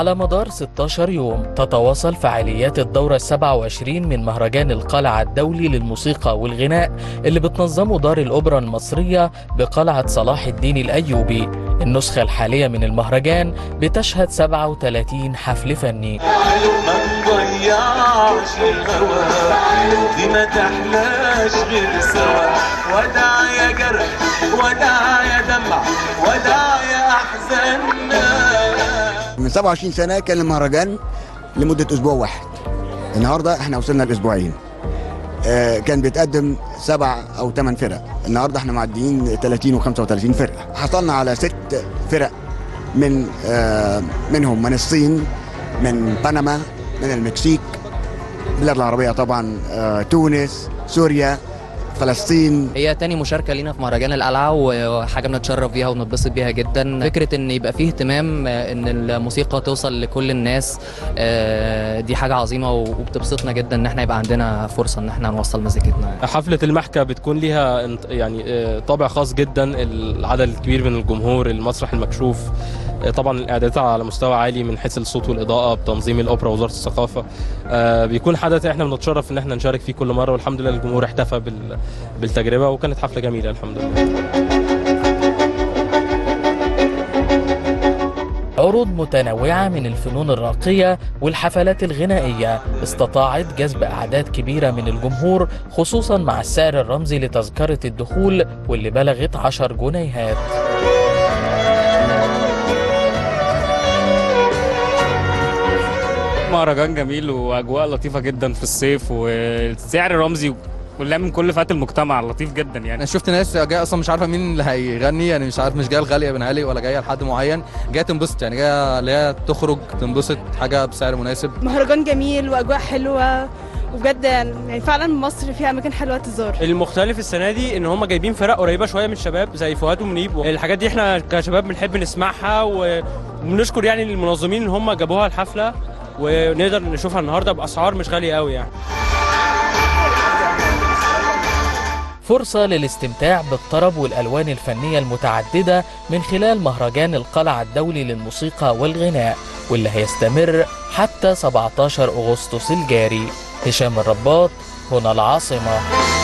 وعلى مدار 16 يوم تتواصل فعاليات الدورة 27 من مهرجان القلعة الدولي للموسيقى والغناء اللي بتنظمه دار الأوبرا المصرية بقلعة صلاح الدين الأيوبي النسخة الحالية من المهرجان بتشهد 37 حفل فني ما نضيعش الهوى دي ما تحلاش غير سوا وداع يا جرح وداع يا دمع وداع يا احزاننا من 27 سنه كان المهرجان لمده اسبوع واحد النهارده احنا وصلنا لاسبوعين آه، كان بيتقدم سبع او ثمان فرق النهارده احنا معديين 30 و35 فرقه حصلنا على ست فرق من آه، منهم من الصين من بنما من المكسيك البلاد العربيه طبعا آه، تونس سوريا فلسطين هي تاني مشاركة لينا في مهرجان القلعة وحاجة بنتشرف بيها ونتبسط بيها جدا فكرة ان يبقى فيه اهتمام آه، ان الموسيقى توصل لكل الناس آه، دي حاجة عظيمة وبتبسطنا جدا ان احنا يبقى عندنا فرصة ان احنا نوصل مزيكتنا حفلة المحكة بتكون ليها انت- يعني آه، طابع خاص جدا العدد الكبير من الجمهور المسرح المكشوف آه، طبعا الاعدادات على مستوى عالي من حيث الصوت والاضاءه بتنظيم الاوبرا ووزاره الثقافه آه، بيكون حدث احنا بنتشرف ان احنا نشارك فيه كل مره والحمد لله الجمهور احتفى بال- بالتجربه وكانت حفله جميله الحمد لله عروض متنوعة من الفنون الراقية والحفلات الغنائية استطاعت جذب أعداد كبيرة من الجمهور خصوصا مع السعر الرمزي لتذكرة الدخول واللي بلغت 10 جنيهات مهرجان جميل واجواء لطيفه جدا في الصيف والسعر رمزي ولام كل فئات المجتمع لطيف جدا يعني انا شفت ناس جايه اصلا مش عارفه مين اللي هيغني يعني مش عارف مش جايه لغاليه بن علي ولا جايه لحد معين جايه تنبسط يعني جايه اللي هي تخرج تنبسط حاجه بسعر مناسب مهرجان جميل واجواء حلوه وبجد يعني فعلا مصر فيها اماكن حلوه تزور المختلف السنه دي ان هم جايبين فرق قريبه شويه من الشباب زي فؤاد ومنيب الحاجات دي احنا كشباب بنحب نسمعها و- وبنشكر يعني المنظمين ان هم جابوها الحفله ونقدر نشوفها النهارده باسعار مش غاليه قوي يعني فرصة للاستمتاع بالطرب والألوان الفنية المتعددة من خلال مهرجان القلعة الدولي للموسيقى والغناء واللي هيستمر حتى 17 أغسطس الجاري هشام الرباط هنا العاصمة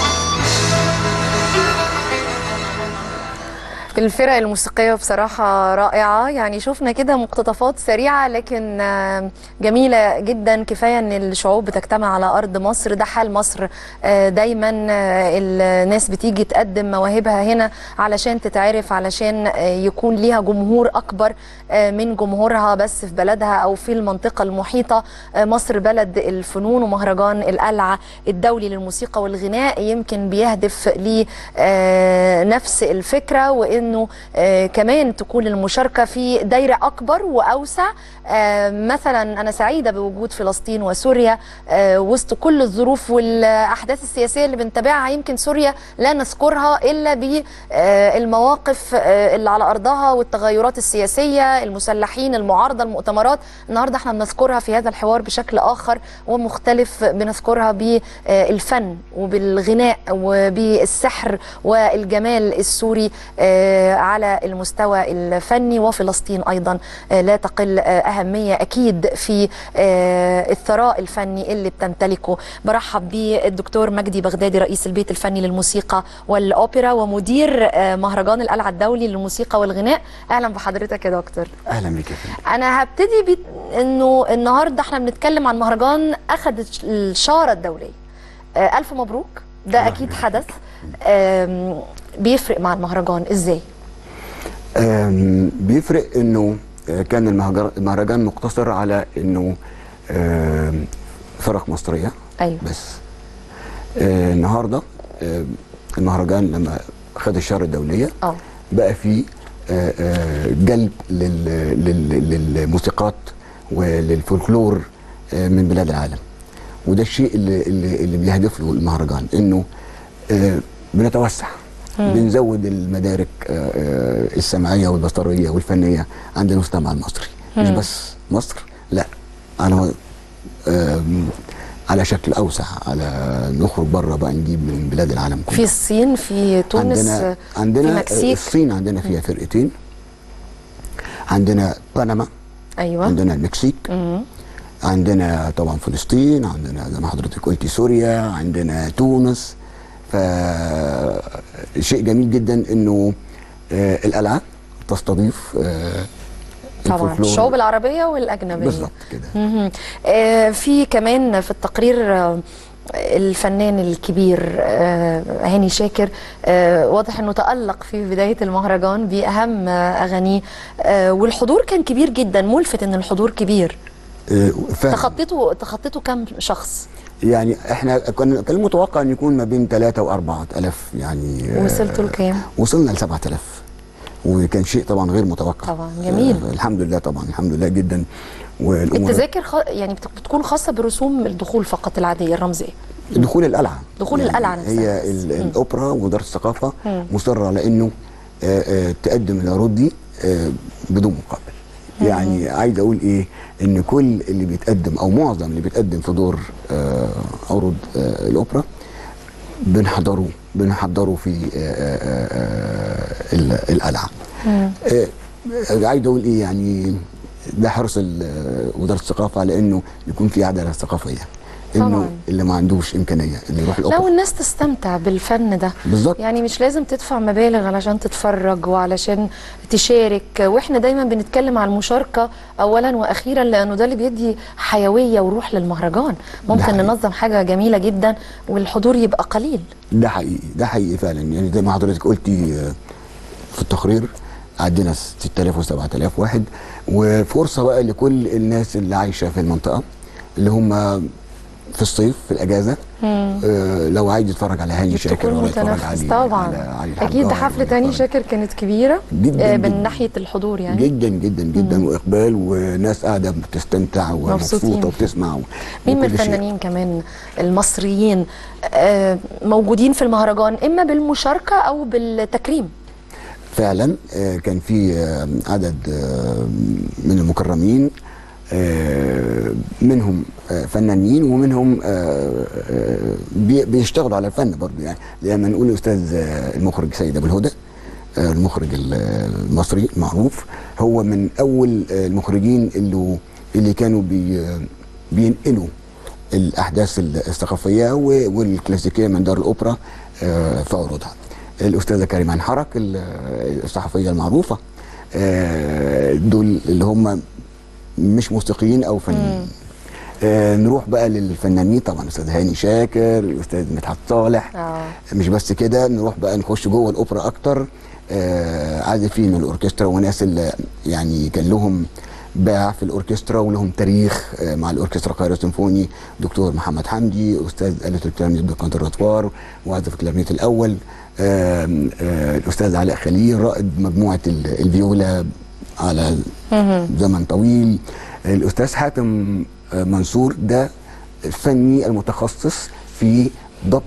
الفرق الموسيقية بصراحة رائعة يعني شفنا كده مقتطفات سريعة لكن آه، جميلة جدا كفاية ان الشعوب بتجتمع على أرض مصر ده حال مصر آه، دايما آه، الناس بتيجي تقدم مواهبها هنا علشان تتعرف علشان آه، يكون ليها جمهور أكبر آه، من جمهورها بس في بلدها أو في المنطقة المحيطة آه، مصر بلد الفنون ومهرجان القلعة الدولي للموسيقى والغناء يمكن بيهدف لنفس الفكرة وانه آه، كمان تكون المشاركة في دايرة اكبر واوسع آه، مثلا انا سعيدة بوجود فلسطين وسوريا آه، وسط كل الظروف والاحداث السياسية اللي بنتابعها يمكن سوريا لا نذكرها الا بالمواقف اللي على ارضها والتغيرات السياسية المسلحين المعارضة المؤتمرات النهاردة احنا بنذكرها في هذا الحوار بشكل اخر ومختلف بنذكرها بالفن وبالغناء وبالسحر والجمال السوري آه، على المستوى الفني وفلسطين ايضا آه، لا تقل آه، اهميه اكيد في آه، الثراء الفني اللي بتمتلكه برحب بالدكتور مجدي بغدادي رئيس البيت الفني للموسيقى والاوبرا ومدير آه، مهرجان القلعه الدولي للموسيقى والغناء اهلا بحضرتك يا دكتور اهلا بك يا فندم انا هبتدي بي... انه النهارده احنا بنتكلم عن مهرجان اخذ الشاره الدوليه آه، الف مبروك ده اكيد حدث آم، بيفرق مع المهرجان ازاي آم، بيفرق انه آه، كان المهجر- المهرجان مقتصر على انه آم، فرق مصريه ايوه بس آه، النهارده آه، المهرجان لما خد الشهر الدوليه اه بقى فيه آه، آه، جلب لل- لل- للموسيقات وللفولكلور آه، من بلاد العالم وده الشيء اللي اللي, اللي بيهدف له المهرجان انه آه، بنتوسع مم. بنزود المدارك آه، آه، السمعيه والبصريه والفنيه عند المجتمع المصري مش مم. بس مصر لا على آم، على شكل اوسع على نخرج بره بقى نجيب من بلاد العالم كله في الصين في تونس عندنا في عندنا المكسيك الصين عندنا فيها فرقتين عندنا بنما ايوه عندنا المكسيك مم. عندنا طبعا فلسطين عندنا زي ما حضرتك قلتي سوريا عندنا تونس فشيء جميل جدا انه آه، القلعه تستضيف آه، طبعا الفولكلور. الشعوب العربيه والاجنبيه بالظبط كده مهم. آه، في كمان في التقرير آه، الفنان الكبير آه، هاني شاكر آه، واضح انه تألق في بداية المهرجان بأهم آه، أغانيه آه، والحضور كان كبير جدا ملفت ان الحضور كبير آه، فعلا. تخطيته تخطيته كم شخص يعني احنا كان كان المتوقع ان يكون ما بين 3 و 4000 يعني آه، وصلتوا لكام؟ وصلنا ل 7000 وكان شيء طبعا غير متوقع طبعا جميل آه، الحمد لله طبعا الحمد لله جدا والامور التذاكر خ... يعني بت- بتكون خاصة برسوم الدخول فقط العادية الرمزية دخول القلعه دخول القلعة نفسها هي ال- الاوبرا ووزاره الثقافه مم. مصره على انه آه، آه، تقدم العروض دي آه، بدون مقابل يعني عايز اقول ايه ان كل اللي بيتقدم او معظم اللي بيتقدم في دور آه، عروض آه، الاوبرا بنحضره بنحضره في آه، آه، آه، ال- القلعه مم. آه، عايز اقول ايه يعني ده حرص ال- وزاره الثقافه على انه يكون في عداله ثقافيه انه طبعاً. اللي ما عندوش امكانيه انه يروح لا الاوبرا والناس تستمتع بالفن ده بالظبط يعني مش لازم تدفع مبالغ علشان تتفرج وعلشان تشارك واحنا دايما بنتكلم على المشاركة اولا واخيرا لانه ده اللي بيدي حيوية وروح للمهرجان ممكن حقيقي. ننظم حاجة جميلة جدا والحضور يبقى قليل ده حقيقي ده حقيقي فعلا يعني زي ما حضرتك قلتي آه، في التقرير عندنا 6000 و7000 واحد وفرصه بقى لكل الناس اللي عايشه في المنطقه اللي هم في الصيف في الاجازه آه لو عايز يتفرج على هاني شاكر تكون ولا يتفرج متنفس علي طبعا على علي اكيد الحجار حفلة ولا هاني يتفرج- شاكر كانت كبيرة جداً آه، جداً. من ناحية الحضور يعني جدا جدا جدا واقبال وناس قاعده بتستمتع مبسوطين. ومبسوطه وبتسمع و- مين من وكل شيء. الفنانين كمان المصريين آه، موجودين في المهرجان اما بالمشاركة او بالتكريم فعلا آه، كان في آه، عدد آه، من المكرمين آه، منهم آه، فنانين ومنهم آه، آه، بي- بيشتغلوا على الفن برضه يعني لما نقول الاستاذ آه، المخرج سيد ابو الهدى آه، المخرج ال- المصري المعروف هو من اول آه، المخرجين اللي اللي كانوا بي بينقلوا الاحداث الثقافيه و- والكلاسيكيه من دار الاوبرا آه، في عروضها الاستاذه كريمان حرك ال- الصحفيه المعروفه آه، دول اللي هم مش موسيقيين او فنانين آه نروح بقى للفنانين طبعا الاستاذ هاني شاكر الاستاذ مدحت صالح اه مش بس كده نروح بقى نخش جوه الاوبرا اكتر آه عازفين الاوركسترا وناس اللي يعني كان لهم باع في الاوركسترا ولهم تاريخ آه مع الاوركسترا القاهره السيمفوني دكتور محمد حمدي استاذ آلة الكلارنيت بالكونتراتوار وعازف الكلارنيت الاول آه آه الاستاذ علاء خليل رائد مجموعه ال- الفيولا على زمن طويل الاستاذ حاتم آه، منصور ده الفني المتخصص في ضبط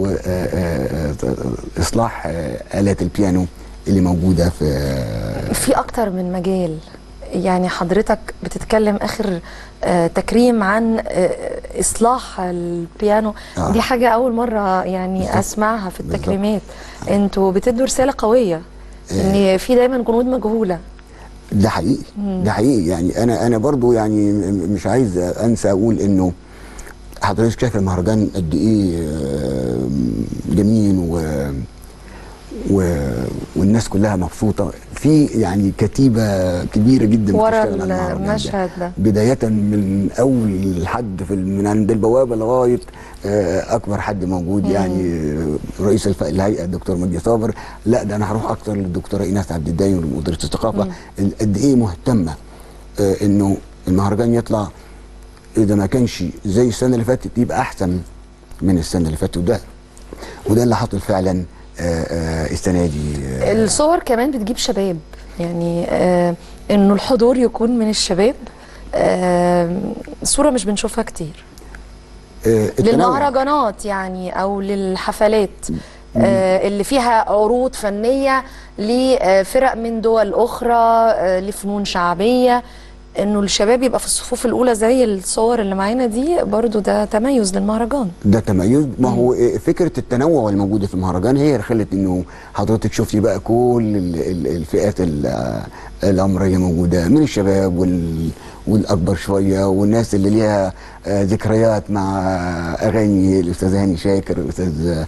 واصلاح الات البيانو اللي موجوده في في اكتر من مجال يعني حضرتك بتتكلم اخر آه، تكريم عن آه، اصلاح البيانو آه. دي حاجه اول مره يعني بالظبط. اسمعها في بالظبط. التكريمات انتوا بتدوا رساله قويه ان في دايما جنود مجهوله ده حقيقي ده حقيقي يعني انا انا برضو يعني م- مش عايز انسى اقول انه حضرتك شايف المهرجان قد ايه آه، جميل و و... والناس كلها مبسوطه في يعني كتيبه كبيره جدا ورا بتشتغل على المهرجان ده. المشهد ده بداية من أول حد في من عند البوابة لغاية آه، أكبر حد موجود يعني آه، رئيس الف- الهيئة الدكتور مجدي صابر لا ده أنا هروح أكتر للدكتورة إيناس عبد الدايم مديرة الثقافة ال- قد إيه مهتمة آه، إنه المهرجان يطلع إذا ما كانش زي السنة اللي فاتت يبقى أحسن من السنة اللي فاتت وده وده اللي حاصل فعلا آه، آه، السنة دي آه، الصور كمان بتجيب شباب يعني آه انه الحضور يكون من الشباب آه صوره مش بنشوفها كتير آه، التنوع. للمهرجانات يعني او للحفلات آه اللي فيها عروض فنيه لفرق من دول اخرى آه لفنون شعبيه انه الشباب يبقى في الصفوف الاولى زي الصور اللي معانا دي برضو ده تميز للمهرجان ده تميز ما هو إيه، فكره التنوع الموجوده في المهرجان هي اللي خلت انه حضرتك شفتي بقى كل ال- ال- الفئات ال- العمريه موجوده من الشباب وال والاكبر شويه والناس اللي ليها آه، ذكريات مع اغاني الاستاذ هاني شاكر الاستاذ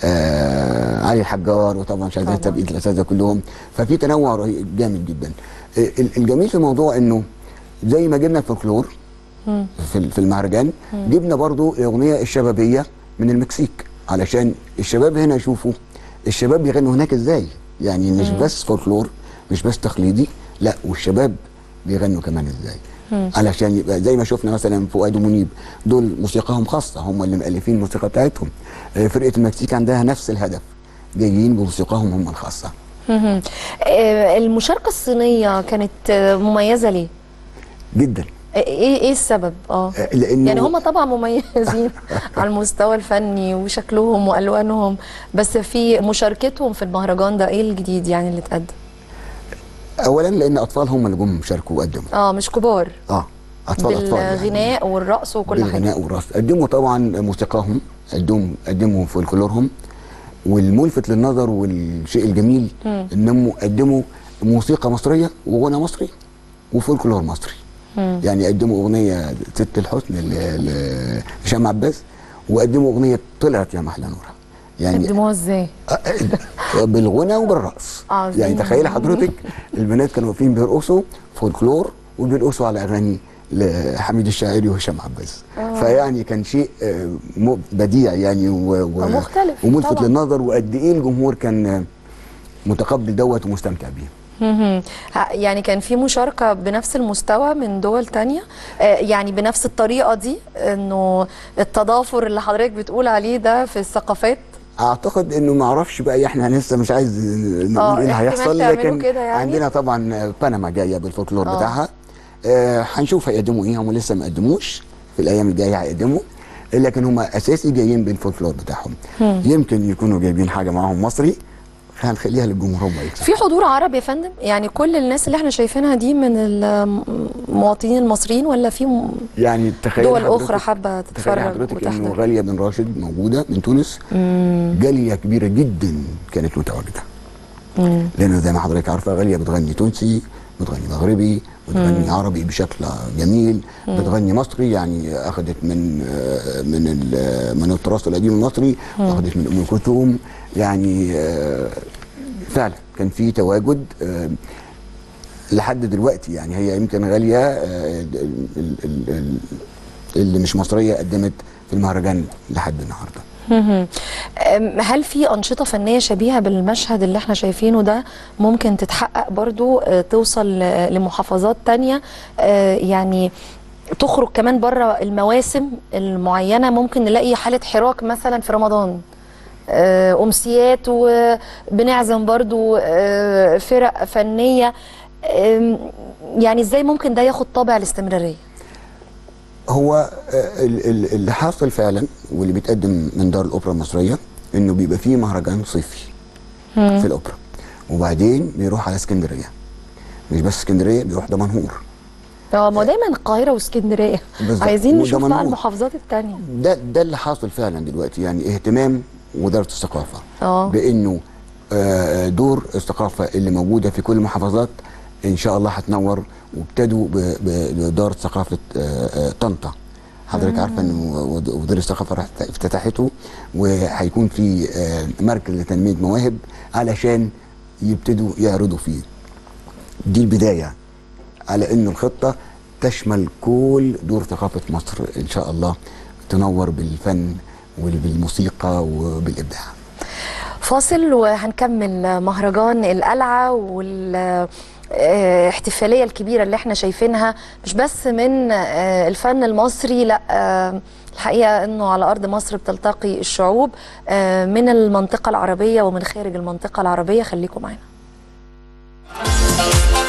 آه، علي الحجار وطبعا مش عايزين طبعاً. بقيه الاساتذه كلهم ففي تنوع رهيب جامد جدا آه، ال- الجميل في الموضوع انه زي ما جبنا الفولكلور مم. في في المهرجان مم. جبنا برضو الاغنيه الشبابيه من المكسيك علشان الشباب هنا يشوفوا الشباب بيغنوا هناك ازاي يعني مش مم. بس فولكلور مش بس تقليدي لا والشباب بيغنوا كمان ازاي مم. علشان يبقى زي ما شفنا مثلا فؤاد ومنيب دول موسيقاهم خاصه هم اللي مؤلفين الموسيقى بتاعتهم آه، فرقه المكسيك عندها نفس الهدف جايين بموسيقاهم هم الخاصه مهم. آه، المشاركه الصينيه كانت آه، مميزه ليه جدا آه، ايه ايه السبب اه آه، لانه يعني هم طبعا مميزين على المستوى الفني وشكلهم والوانهم بس في مشاركتهم في المهرجان ده ايه الجديد يعني اللي اتقدم اولا لان اطفال هم اللي جم شاركوا وقدموا اه مش كبار اه اطفال اطفال يعني. بالغناء والرقص وكل حاجه بالغناء والرقص قدموا طبعا موسيقاهم قدموا قدموا فولكلورهم والملفت للنظر والشيء الجميل مم. انهم قدموا موسيقى مصريه وغنى مصري وفولكلور مصري مم. يعني قدموا اغنيه ست الحسن ل- ل- لهشام عباس وقدموا اغنيه طلعت يا محلى نورها يعني قدموها ازاي بالغنى وبالرقص عظيم. يعني تخيل حضرتك البنات كانوا واقفين بيرقصوا فولكلور وبيرقصوا على اغاني لحميد الشاعري وهشام عباس آه. فيعني كان شيء آه، م- بديع يعني و... و... مختلف وملفت طبعاً. للنظر وقد ايه الجمهور كان آه، متقبل دوت ومستمتع بيه مهم. ها- يعني كان في مشاركة بنفس المستوى من دول تانية آه، يعني بنفس الطريقة دي انه التضافر اللي حضرتك بتقول عليه ده في الثقافات اعتقد انه ما اعرفش بقى احنا لسه مش عايز نقول آه، ايه اللي احتمال هيحصل تعملوا لكن كده يعني؟ عندنا طبعا آه، بنما جايه بالفولكلور آه. بتاعها آه، هنشوف هيقدموا ايه هم لسه ما قدموش في الايام الجايه هيقدموا لكن هم اساسي جايين بالفولكلور بتاعهم مم. يمكن يكونوا جايبين حاجه معاهم مصري هنخليها للجمهور هم يكسبوا في حضور عربي يا فندم يعني كل الناس اللي احنا شايفينها دي من المواطنين المصريين ولا في م- يعني تخيل دول حضرتك- اخرى حابة تخيل تتفرج حضرتك انه وتحضر غاليه بن راشد موجوده من تونس مم. جاليه كبيره جدا كانت متواجده مم. لان زي ما حضرتك عارفه غاليه بتغني تونسي بتغني مغربي بتغني مم. عربي بشكل جميل مم. بتغني مصري يعني اخذت من آه، من ال- من التراث القديم المصري مم. واخذت من ام كلثوم يعني آه، فعلا كان في تواجد آه، لحد دلوقتي يعني هي يمكن غاليه آه، ال- ال- ال- ال- اللي مش مصريه قدمت في المهرجان لحد النهارده مهم. أم، هل في أنشطة فنية شبيهة بالمشهد اللي احنا شايفينه ده ممكن تتحقق برضو آه، توصل ل- لمحافظات تانية آه، يعني تخرج كمان بره المواسم المعينة ممكن نلاقي حالة حراك مثلا في رمضان آه، أمسيات وبنعزم برضو آه، فرق فنية آم، يعني ازاي ممكن ده ياخد طابع الاستمرارية هو آه، ال- ال- اللي حاصل فعلا واللي بيتقدم من دار الاوبرا المصريه انه بيبقى فيه مهرجان صيفي مم. في الاوبرا وبعدين بيروح على اسكندريه مش بس اسكندريه بيروح دمنهور اه ما دايما القاهرة واسكندرية بالظبط. عايزين وده نشوف بقى منهور. المحافظات التانية ده ده اللي حاصل فعلا دلوقتي يعني اهتمام وزاره الثقافه اه بانه آه، دور الثقافه اللي موجوده في كل المحافظات ان شاء الله هتنور وابتدوا ب- باداره ثقافه آه، آه، طنطا حضرتك مم. عارفه ان ود- وزاره الثقافه راحت افتتحته وهيكون في آه، مركز لتنميه مواهب علشان يبتدوا يعرضوا فيه دي البدايه على ان الخطه تشمل كل دور ثقافه مصر ان شاء الله تنور بالفن وبالموسيقى وبالابداع فاصل وهنكمل مهرجان القلعة والاحتفالية الكبيرة اللي احنا شايفينها مش بس من آه، الفن المصري لا آه، الحقيقة انه على ارض مصر بتلتقي الشعوب آه، من المنطقة العربية ومن خارج المنطقة العربية خليكم معنا